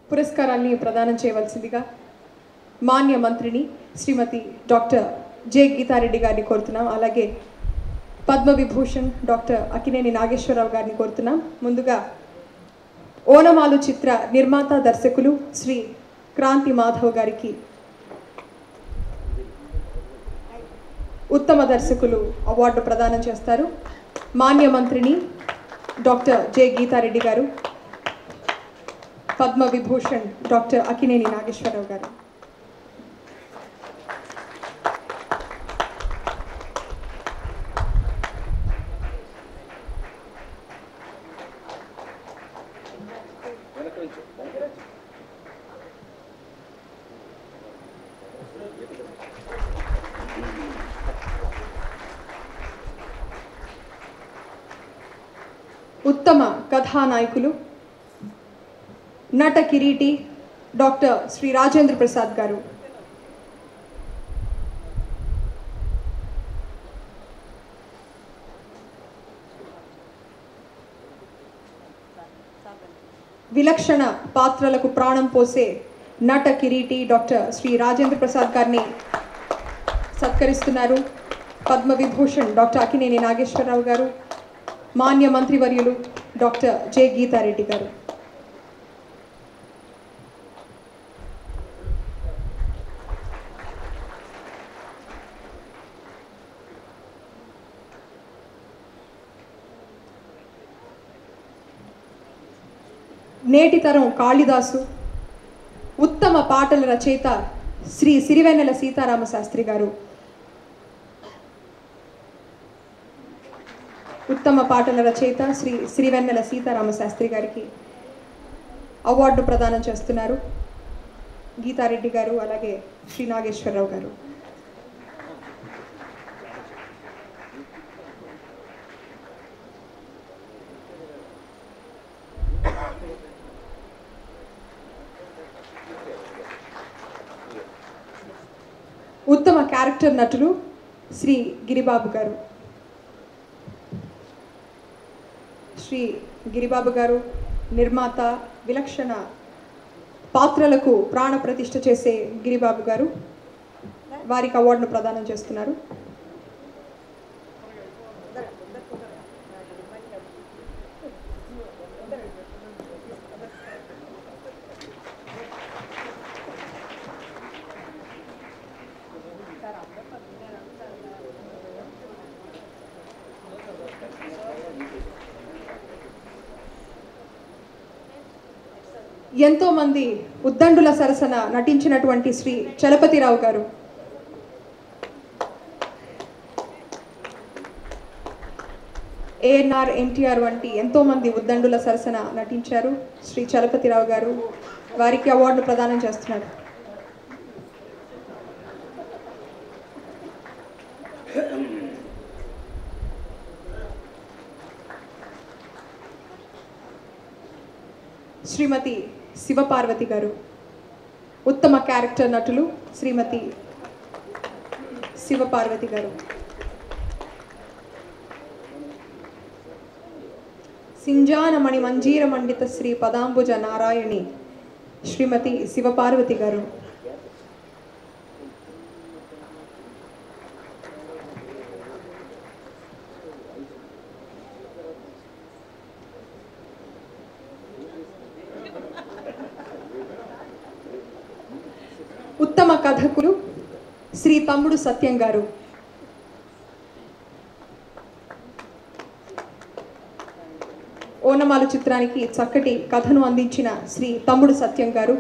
పురస్కారాన్ని ప్రదానం చేయవలసిందిగా మాన్య మంత్రిని శ్రీమతి డాక్టర్ జె గీతారెడ్డి గారిని కోరుతున్నాం అలాగే పద్మవిభూషణ్ డాక్టర్ అకినేని నాగేశ్వరరావు గారిని కోరుతున్నాం ముందుగా ఓనమాలు చిత్ర నిర్మాత దర్శకులు శ్రీ క్రాంతి మాధవ్ గారికి ఉత్తమ దర్శకులు అవార్డు ప్రదానం చేస్తారు మాన్య మంత్రిని డాక్టర్ జె గీతారెడ్డి గారు పద్మ విభూషణ్ డాక్టర్ అకినేని నాగేశ్వరరావు గారు ఉత్తమ కథానాయకులు నట కిరీటి డాక్టర్ శ్రీ రాజేంద్ర ప్రసాద్ గారు విలక్షణ పాత్రలకు ప్రాణం పోసే నట కిరీటి డాక్టర్ శ్రీ రాజేంద్ర ప్రసాద్ గారిని సత్కరిస్తున్నారు పద్మ విభూషణ్ డాక్టర్ అకినేని నాగేశ్వరరావు గారు మాన్య మంత్రివర్యులు డాక్టర్ జె గీతారెడ్డి గారు నేటి తరం కాళిదాసు ఉత్తమ పాటల రచయిత శ్రీ సిరివెన్నెల సీతారామ శాస్త్రి గారు ఉత్తమ పాటల రచయిత శ్రీ సిరివెన్నెల సీతారామ శాస్త్రి గారికి అవార్డు ప్రదానం చేస్తున్నారు గీతారెడ్డి గారు అలాగే శ్రీ నాగేశ్వరరావు గారు ఉత్తమ క్యారెక్టర్ నటులు శ్రీ గిరిబాబు గారు శ్రీ గిరిబాబు గారు నిర్మాత విలక్షణ పాత్రలకు ప్రాణ ప్రతిష్ఠ చేసే గిరిబాబు గారు వారికి అవార్డును ప్రదానం చేస్తున్నారు ఎంతో మంది ఉద్దండుల సరసన నటించినటువంటి శ్రీ చలపతిరావు గారు ఏఎన్ఆర్ ఎన్టీఆర్ వంటి ఎంతో మంది ఉద్దండుల సరసన నటించారు శ్రీ చలపతిరావు గారు వారికి అవార్డు ప్రదానం చేస్తున్నారు శ్రీమతి శివపార్వతి గారు ఉత్తమ క్యారెక్టర్ నటులు శ్రీమతి శివపార్వతి గారు సింజానమణి మంజీర మండిత శ్రీ పదాంబుజ నారాయణి శ్రీమతి శివపార్వతి గారు ఉత్తమ కథకులు శ్రీ తమ్ముడు సత్యం గారు ఓనమాలు చిత్రానికి చక్కటి కథను అందించిన శ్రీ తమ్ముడు సత్యం గారు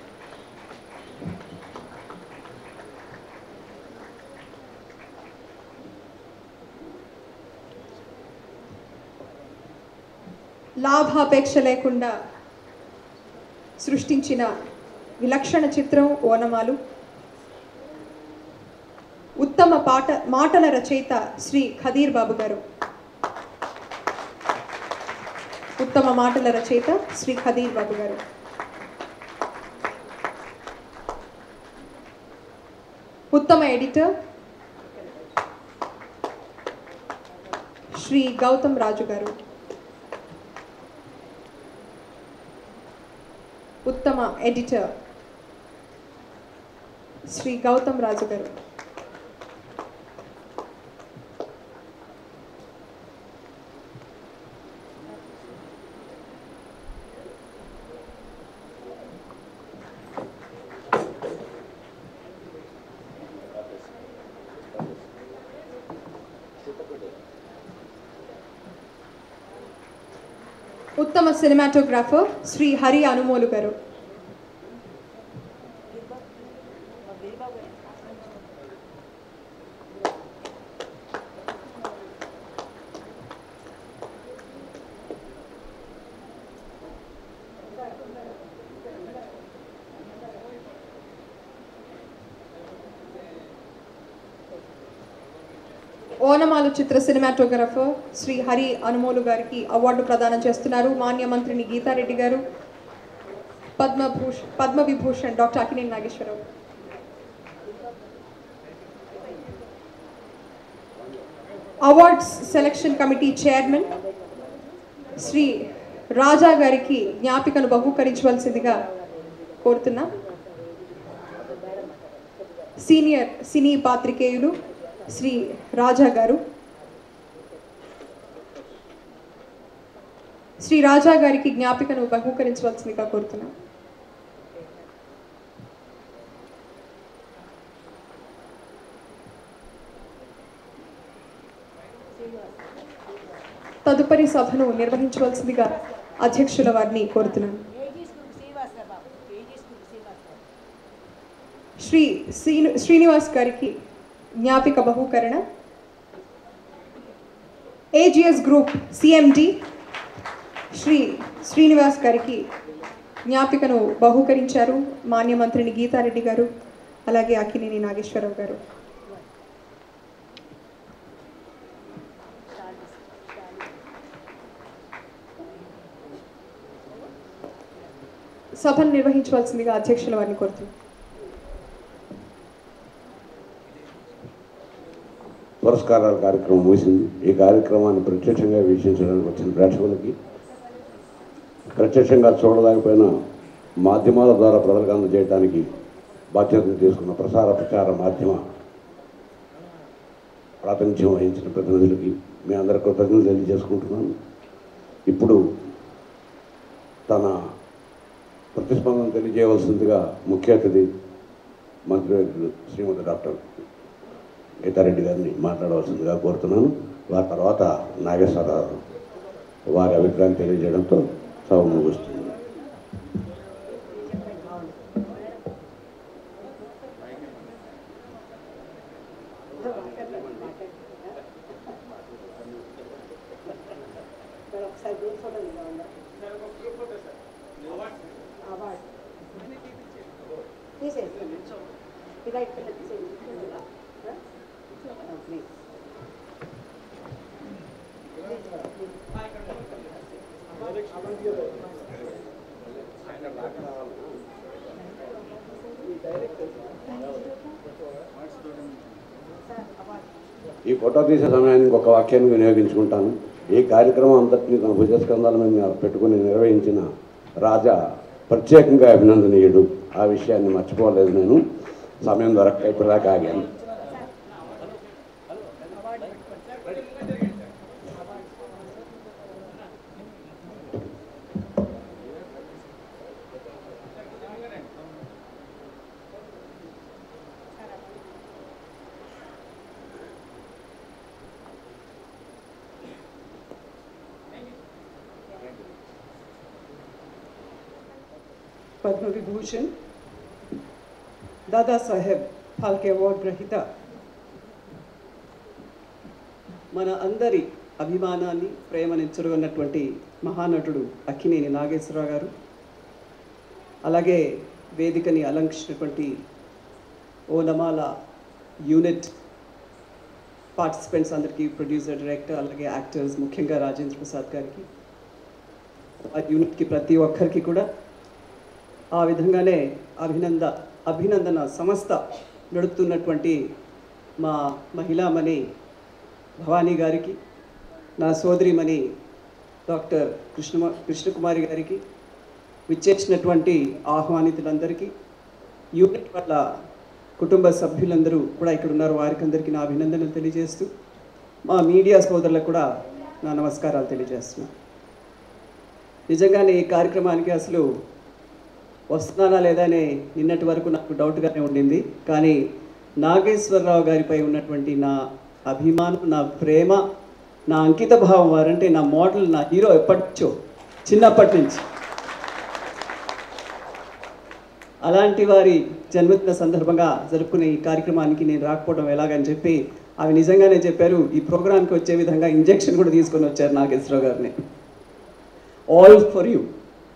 లాభాపేక్ష లేకుండా సృష్టించిన విలక్షణ చిత్రం ఓనమాలు ఉత్తమ పాట మాటల రచయిత శ్రీ ఖదీర్ బాబు గారు ఉత్తమ మాటల రచయిత శ్రీ ఖదీర్ బాబు గారు ఉత్తమ ఎడిటర్ శ్రీ గౌతమ్ రాజు గారు ఉత్తమ ఎడిటర్ శ్రీ గౌతమ్ రాజు గారు ఉత్తమ సినిమాటోగ్రాఫర్ శ్రీ హరి అనుమోలు గారు ఓనమాలు చిత్ర సినిమాటోగ్రాఫర్ శ్రీ హరి అనుమోలు గారికి అవార్డు ప్రదానం చేస్తున్నారు మాన్య మంత్రిని గీతారెడ్డి గారు పద్మభూష్ Padma Vibhushan doctor Akkineni Nageswara Rao awards selection committee chairman Shri Raja గారికి జ్ఞాపికను బహూకరించవలసిందిగా కోరుతున్నా సీనియర్ సినీ పాత్రికేయులు శ్రీ రాజా గారు శ్రీ రాజా గారికి జ్ఞాపికను బహూకరించవలసిందిగా కోరుతున్నా తదుపరి సభను నిర్వహించవలసిందిగా అధ్యక్షుల వారిని కోరుతున్నాను శ్రీ శ్రీను శ్రీనివాస్ గారికి జ్ఞాపిక బహూకరణ AGS group CMD Shri Srinivas గారికి జ్ఞాపికను బహూకరించారు మాన్య మంత్రిని గీతారెడ్డి గారు అలాగే అక్కినేని నాగేశ్వరరావు గారు సభను నిర్వహించవలసిందిగా అధ్యక్షుల వారిని కోరుతున్నాను పురస్కారాల కార్యక్రమం ముగిసింది ఈ కార్యక్రమాన్ని ప్రత్యక్షంగా వీక్షించడానికి వచ్చిన ప్రేక్షకులకి ప్రత్యక్షంగా చూడలేకపోయినా మాధ్యమాల ద్వారా ప్రజలకు అందజేయడానికి బాధ్యతను తీసుకున్న ప్రసార ప్రచార మాధ్యమ ప్రాతినిధ్యం వహించిన ప్రతినిధులకి మీ అందరి కృతజ్ఞతలు తెలియజేసుకుంటున్నాను ఇప్పుడు తన ప్రతిస్పందన తెలియజేయవలసిందిగా ముఖ్య అతిథి మంత్రి శ్రీమతి డాక్టర్ గీతారెడ్డి గారిని మాట్లాడవలసిందిగా కోరుతున్నాను వారి తర్వాత నాగేశ్వరరావు వారి అభిప్రాయం తెలియజేయడంతో సభ ముగుస్తుంది ఈ ఫోటో తీసే సమయానికి ఒక వాక్యాన్ని వినియోగించుకుంటాను ఈ కార్యక్రమం అంతటిని తన భుజస్కంధాల మీద పెట్టుకుని నిర్వహించిన రాజా ప్రత్యేకంగా అభినందనీయుడు ఆ విషయాన్ని మర్చిపోలేదు నేను సమయం దొరక్క ఇప్పటిదాకా ఆగాను పద్మ విభూషణ్ దాదాసాహెబ్ ఫాల్కే అవార్డు గ్రహీత మన అందరి అభిమానాన్ని ప్రేమని చురుగొన్నటువంటి మహానటుడు అక్కినేని నాగేశ్వరరావు గారు అలాగే వేదికని అలంకరించినటువంటి ఓనమాల యూనిట్ పార్టిసిపెంట్స్ అందరికీ ప్రొడ్యూసర్ డైరెక్టర్ అలాగే యాక్టర్స్ ముఖ్యంగా రాజేంద్ర ప్రసాద్ గారికి ఆ యూనిట్కి ప్రతి ఒక్కరికి కూడా ఆ విధంగానే అభినంద అభినందన సంస్థ నడుపుతున్నటువంటి మా మహిళామణి భవానీ గారికి నా సోదరిమణి డాక్టర్ కృష్ణ కృష్ణకుమారి గారికి విచ్చేసినటువంటి ఆహ్వానితులందరికీ యూనిట్ వాళ్ళ కుటుంబ సభ్యులందరూ కూడా ఇక్కడ ఉన్నారు వారికి అందరికీ నా అభినందనలు తెలియజేస్తూ మా మీడియా సోదరులకు కూడా నా నమస్కారాలు తెలియజేస్తున్నాను నిజంగానే ఈ కార్యక్రమానికి అసలు వస్తున్నానా లేదా అని నిన్నటి వరకు నాకు డౌట్గానే ఉండింది కానీ నాగేశ్వరరావు గారిపై ఉన్నటువంటి నా అభిమానం నా ప్రేమ నా అంకిత భావం వారంటే నా మోడల్ నా హీరో ఎప్పటిచో చిన్నప్పటి నుంచి అలాంటి వారి జన్మదిన సందర్భంగా జరుపుకునే ఈ కార్యక్రమానికి నేను రాకపోవడం ఎలాగని చెప్పి అవి నిజంగానే చెప్పారు ఈ ప్రోగ్రామ్కి వచ్చే విధంగా ఇంజెక్షన్ కూడా తీసుకొని వచ్చారు నాగేశ్వరరావు గారిని ఆల్ ఫర్ యూ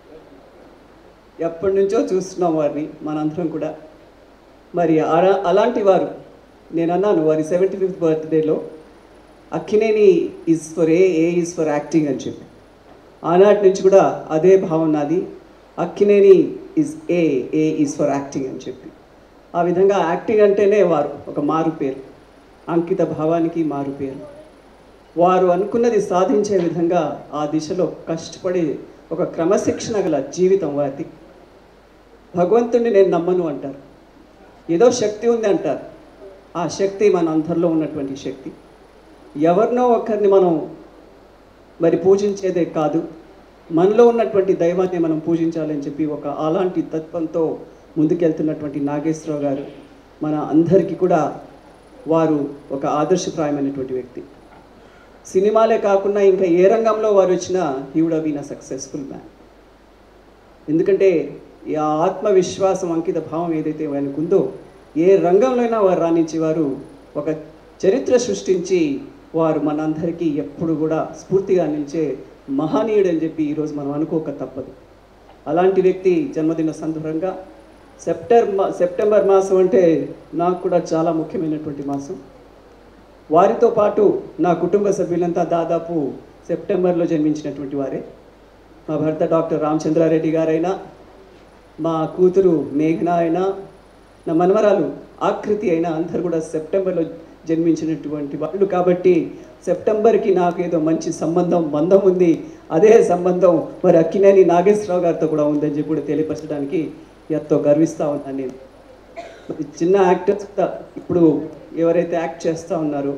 ఎప్పటి నుంచో చూస్తున్నాం వారిని మనందరం కూడా మరి అలా- అలాంటి వారు నేను అన్నాను వారి సెవెంటీ ఫిఫ్త్ బర్త్డేలో Akkineni is for A A is for acting అని చెప్పి ఆనాటి నుంచి కూడా అదే భావం నాది Akkineni is A A is for acting అని చెప్పి ఆ విధంగా యాక్టింగ్ అంటేనే వారు ఒక మారు పేరు అంకిత భావానికి మారు పేరు వారు అనుకున్నది సాధించే విధంగా ఆ దిశలో కష్టపడి ఒక క్రమశిక్షణ గల జీవితం వారిది భగవంతుడిని నేను నమ్మను అంటారు ఏదో శక్తి ఉంది అంటారు ఆ శక్తి మన అందరిలో ఉన్నటువంటి శక్తి ఎవరినో ఒకరిని మనం మరి పూజించేదే కాదు మనలో ఉన్నటువంటి దైవాన్ని మనం పూజించాలని చెప్పి ఒక అలాంటి తత్వంతో ముందుకెళ్తున్నటువంటి నాగేశ్వరరావు గారు మన అందరికీ కూడా వారు ఒక ఆదర్శప్రాయమైనటువంటి వ్యక్తి సినిమాలే కాకుండా ఇంకా ఏ రంగంలో వారు వచ్చినా he would been a successful man ఎందుకంటే ఈ ఆ ఆత్మవిశ్వాసం అంకిత భావం ఏదైతే ఆయనకు ఉందో ఏ రంగంలో అయినా వారు రాణించి వారు ఒక చరిత్ర సృష్టించి వారు మనందరికీ ఎప్పుడు కూడా స్ఫూర్తిగా నిలిచే మహనీయుడు అని చెప్పి ఈరోజు మనం అనుకోక తప్పదు అలాంటి వ్యక్తి జన్మదిన సందర్భంగా సెప్టెంబర్ మా సెప్టెంబర్ మాసం అంటే నాకు కూడా చాలా ముఖ్యమైనటువంటి మాసం వారితో పాటు నా కుటుంబ సభ్యులంతా దాదాపు సెప్టెంబర్లో జన్మించినటువంటి వారే మా భర్త డాక్టర్ రామచంద్రారెడ్డి గారైనా మా కూతురు మేఘన అయినా నా మనవరాలు ఆకృతి అయినా అందరు కూడా సెప్టెంబర్లో జన్మించినటువంటి వాళ్ళు కాబట్టి సెప్టెంబర్కి నాకు ఏదో మంచి సంబంధం బంధం ఉంది అదే సంబంధం మరి అక్కినేని నాగేశ్వరరావు గారితో కూడా ఉందని చెప్పి కూడా తెలియపరచడానికి ఎంతో గర్విస్తూ ఉన్నాను నేను మరి చిన్న యాక్టర్స్ కూడా ఇప్పుడు ఎవరైతే యాక్ట్ చేస్తూ ఉన్నారో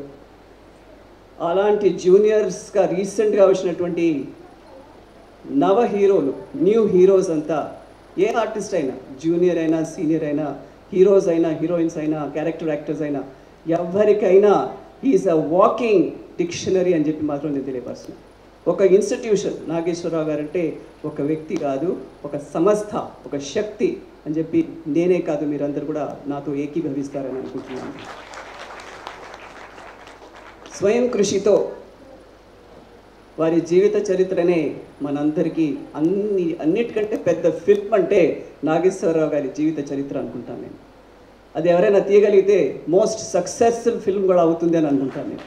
అలాంటి జూనియర్స్గా రీసెంట్గా వచ్చినటువంటి నవ హీరోలు న్యూ హీరోస్ అంతా ఏ ఆర్టిస్ట్ అయినా జూనియర్ అయినా సీనియర్ అయినా హీరోస్ అయినా హీరోయిన్స్ అయినా క్యారెక్టర్ యాక్టర్స్ అయినా ఎవరికైనా ఈజ్ అ వాకింగ్ డిక్షనరీ అని చెప్పి మాత్రం నేను తెలియపరుస్తున్నాను ఒక ఇన్స్టిట్యూషన్ నాగేశ్వరరావు గారు అంటే ఒక వ్యక్తి కాదు ఒక సంస్థ ఒక శక్తి అని చెప్పి నేనే కాదు మీరందరూ కూడా నాతో ఏకీభవిస్తారని అనుకుంటున్నాను స్వయం కృషితో వారి జీవిత చరిత్రనే మనందరికీ అన్ని అన్నిటికంటే పెద్ద ఫిల్మ్ అంటే నాగేశ్వరరావు గారి జీవిత చరిత్ర అనుకుంటాను నేను అది ఎవరైనా తీయగలిగితే మోస్ట్ సక్సెస్ఫుల్ ఫిల్మ్ కూడా అవుతుంది అని అనుకుంటాను నేను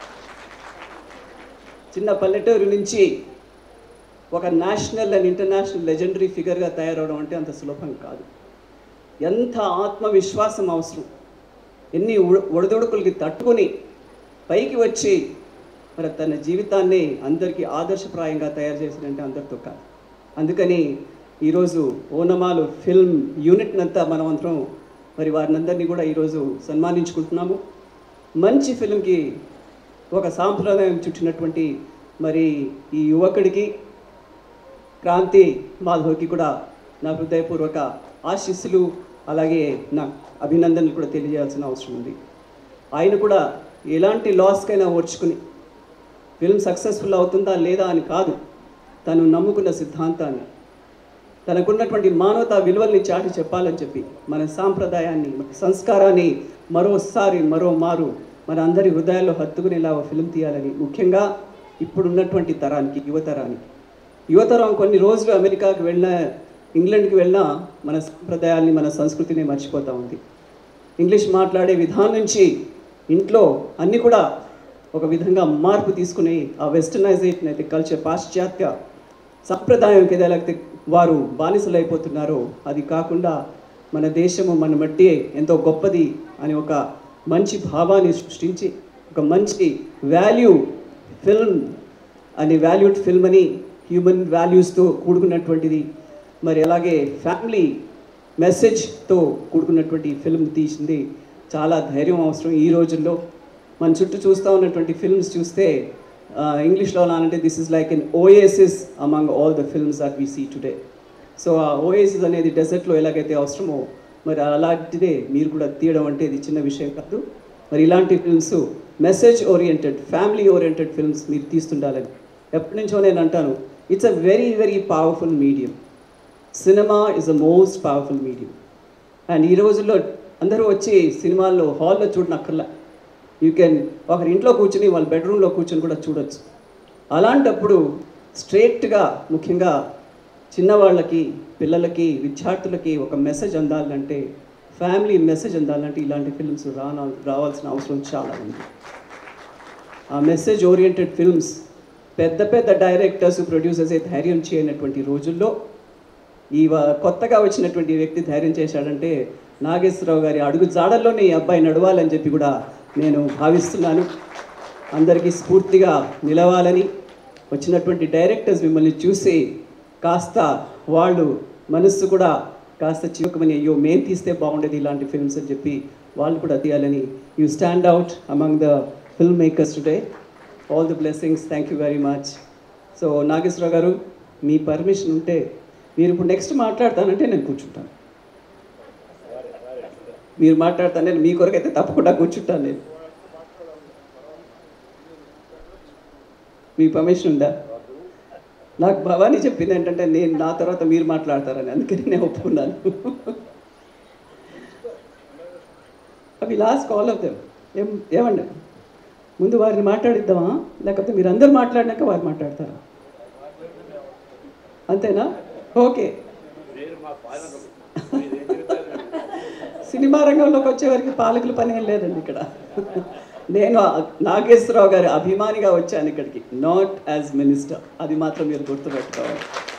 చిన్న పల్లెటూరు నుంచి ఒక నేషనల్ అండ్ ఇంటర్నేషనల్ లెజెండరీ ఫిగర్గా తయారవడం అంటే అంత సులభం కాదు ఎంత ఆత్మవిశ్వాసం అవసరం ఎన్ని ఉడ- ఒడిదుడుకులకి తట్టుకొని పైకి వచ్చి మరి తన జీవితాన్ని అందరికీ ఆదర్శప్రాయంగా తయారు చేసినంటే అందరితో కాదు అందుకని ఈరోజు ఓనమాలు ఫిల్మ్ యూనిట్నంతా మనం అందరం మరి వారినందరినీ కూడా ఈరోజు సన్మానించుకుంటున్నాము మంచి ఫిల్మ్కి ఒక సాంప్రదాయం చుట్టినటువంటి మరి ఈ యువకుడికి క్రాంతి మాధవ్కి కూడా నా హృదయపూర్వక ఆశీస్సులు అలాగే నా అభినందనలు కూడా తెలియజేయాల్సిన అవసరం ఉంది ఆయన కూడా ఎలాంటి లాస్కైనా ఓర్చుకుని ఫిల్మ్ సక్సెస్ఫుల్ అవుతుందా లేదా అని కాదు తను నమ్ముకున్న సిద్ధాంతాన్ని తనకున్నటువంటి మానవతా విలువల్ని చాటి చెప్పాలని చెప్పి మన సాంప్రదాయాన్ని మన సంస్కారాన్ని మరోసారి మరో మారు మన అందరి హృదయాల్లో హత్తుకునేలా ఒక ఫిల్మ్ తీయాలని ముఖ్యంగా ఇప్పుడున్నటువంటి తరానికి యువతరానికి యువతరం కొన్ని రోజులు అమెరికాకి వెళ్ళినా ఇంగ్లాండ్కి వెళ్ళినా మన సాంప్రదాయాల్ని మన సంస్కృతిని మర్చిపోతూ ఉంది ఇంగ్లీష్ మాట్లాడే విధానం నుంచి ఇంట్లో అన్నీ కూడా ఒక విధంగా మార్పు తీసుకుని ఆ వెస్టర్నైజేషన్ అయితే కల్చర్ పాశ్చాత్య సంప్రదాయంకి ఏదైతే వారు బానిసలు అయిపోతున్నారో అది కాకుండా మన దేశము మన మట్టి ఎంతో గొప్పది అని ఒక మంచి భావాన్ని సృష్టించి ఒక మంచి వాల్యూ ఫిల్మ్ అని వాల్యూడ్ ఫిల్మ్ అని హ్యూమన్ వాల్యూస్తో కూడుకున్నటువంటిది మరి అలాగే ఫ్యామిలీ మెసేజ్తో కూడుకున్నటువంటి ఫిల్మ్ తీసింది చాలా ధైర్యం అవసరం ఈ రోజుల్లో మన చుట్టూ చూస్తూ ఉన్నటువంటి ఫిల్మ్స్ చూస్తే ఇంగ్లీష్లో అంటే this is like an oasis among all the films that we see today so uh oasis అనేది డెజర్ట్లో ఎలాగైతే అవసరమో మరి అలాంటిదే మీరు కూడా తీయడం అంటే ఇది చిన్న విషయం కాదు మరి ఇలాంటి films message oriented family oriented films మీరు తీస్తుండాలని ఎప్పటి నుంచో నేను అంటాను it's a very very powerful medium cinema is the most powerful medium and ఈ రోజుల్లో అందరూ వచ్చి సినిమాల్లో హాల్లో చూడనక్కర్లా యూ కెన్ ఒకరి ఇంట్లో కూర్చుని వాళ్ళ బెడ్రూమ్లో కూర్చొని కూడా చూడొచ్చు అలాంటప్పుడు స్ట్రేట్గా ముఖ్యంగా చిన్నవాళ్ళకి పిల్లలకి విద్యార్థులకి ఒక మెసేజ్ అందాలంటే ఫ్యామిలీ మెసేజ్ అందాలంటే ఇలాంటి ఫిల్మ్స్ రాన రావాల్సిన అవసరం చాలా ఉంది ఆ మెసేజ్ ఓరియంటెడ్ ఫిల్మ్స్ పెద్ద పెద్ద డైరెక్టర్స్ ప్రొడ్యూసర్స్ ధైర్యం చేయనటువంటి రోజుల్లో ఈ వ- కొత్తగా వచ్చినటువంటి వ్యక్తి ధైర్యం చేశాడంటే నాగేశ్వరరావు గారి అడుగు జాడల్లోనే ఈ అబ్బాయి నడవాలని చెప్పి కూడా నేను భావిస్తున్నాను అందరికీ స్ఫూర్తిగా నిలవాలని వచ్చినటువంటి డైరెక్టర్స్ మిమ్మల్ని చూసి కాస్త వాళ్ళు మనస్సు కూడా కాస్త చివకమని అయ్యో మేము తీస్తే బాగుండేది ఇలాంటి ఫిల్మ్స్ అని చెప్పి వాళ్ళు కూడా తీయాలని you stand out among the film makers today all the blessings thank you very much so Nageswara Rao గారు మీ పర్మిషన్ ఉంటే మీరు ఇప్పుడు నెక్స్ట్ మాట్లాడతానంటే నేను కూర్చుంటాను మీరు మాట్లాడతాను నేను మీ కొరకైతే తప్పకుండా కూర్చుంటాను నేను మీ పర్మిషన్ ఉందా నాకు భవానీ చెప్పింది ఏంటంటే నేను నా తర్వాత మీరు మాట్లాడతారని అందుకని నేను ఒప్పుకున్నాను అవి లాస్ట్ కాల్ ఆఫ్ దెమ్ ఏం ఏమండి ముందు వారిని మాట్లాడిద్దామా లేకపోతే మీరు అందరు మాట్లాడినాక వారు మాట్లాడతారా అంతేనా ఓకే సినిమా రంగంలోకి వచ్చేవరకు పాలకుల పని ఏం లేదండి ఇక్కడ నేను నాగేశ్వరరావు గారి అభిమానిగా వచ్చాను ఇక్కడికి నాట్ యాజ్ మినిస్టర్ అది మాత్రం మీరు గుర్తుపెట్టుకోవాలి